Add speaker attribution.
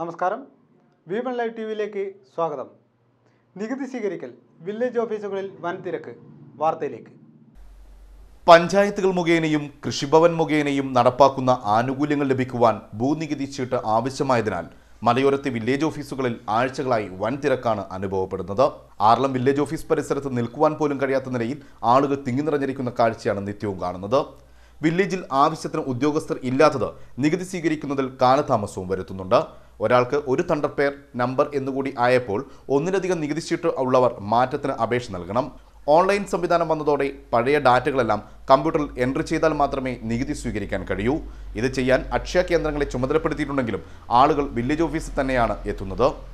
Speaker 1: നമസ്കാരം women live T വിയിലേക്ക് സ്വാഗതം നികുതി സ്വീകരിക്കൽ വില്ലേജ് ഓഫീസുകളിൽ വൻ തിരക്ക് വാർത്തയിലേക്ക്
Speaker 2: പഞ്ചായത്തുകൾ മുഖേനയും കൃഷിഭവൻ മുഖേനയും നടപ്പാക്കുന്ന ആനുകൂല്യങ്ങൾ ലഭിക്കുവാൻ ഭൂനികുതി ചീട്ട് ആവശ്യമായതിനാൽ മലയോരത്തെ വില്ലേജ് ഓഫീസുകളിൽ ആഴ്ചകളായി വൻ തിരക്കാണ് അനുഭവപ്പെടുന്നത് ആർളം വില്ലേജ് ഓഫീസ് പരിസരത്ത് നിൽക്കുവാൻ പോലും കഴിയാത്ത നിലയിൽ ആളുകൾ തിങ്ങി നിറഞ്ഞിരിക്കുന്ന കാഴ്ചയാണ് നിത്യവും കാണുന്നത് വില്ലേജിൽ ആവശ്യത്തിന് ഉദ്യോഗസ്ഥർ ഇല്ലാത്തത് നികുതി സ്വീകരിക്കുന്നതിൽ കാലതാമസവും വരുത്തുന്നുണ്ട് ഒരാൾക്ക് ഒരു തണ്ടർപേർ നമ്പർ എന്നുകൂടി ആയപ്പോൾ ഒന്നിലധികം നികുതി ചീട്ട് ഉള്ളവർ മാറ്റത്തിന് അപേക്ഷ നൽകണം ഓൺലൈൻ സംവിധാനം വന്നതോടെ പഴയ ഡാറ്റകളെല്ലാം കമ്പ്യൂട്ടറിൽ എൻട്രി ചെയ്താൽ മാത്രമേ നികുതി സ്വീകരിക്കാൻ കഴിയൂ ഇത് ചെയ്യാൻ അക്ഷയ കേന്ദ്രങ്ങളെ ചുമതലപ്പെടുത്തിയിട്ടുണ്ടെങ്കിലും ആളുകൾ വില്ലേജ് ഓഫീസിൽ തന്നെയാണ് എത്തുന്നത്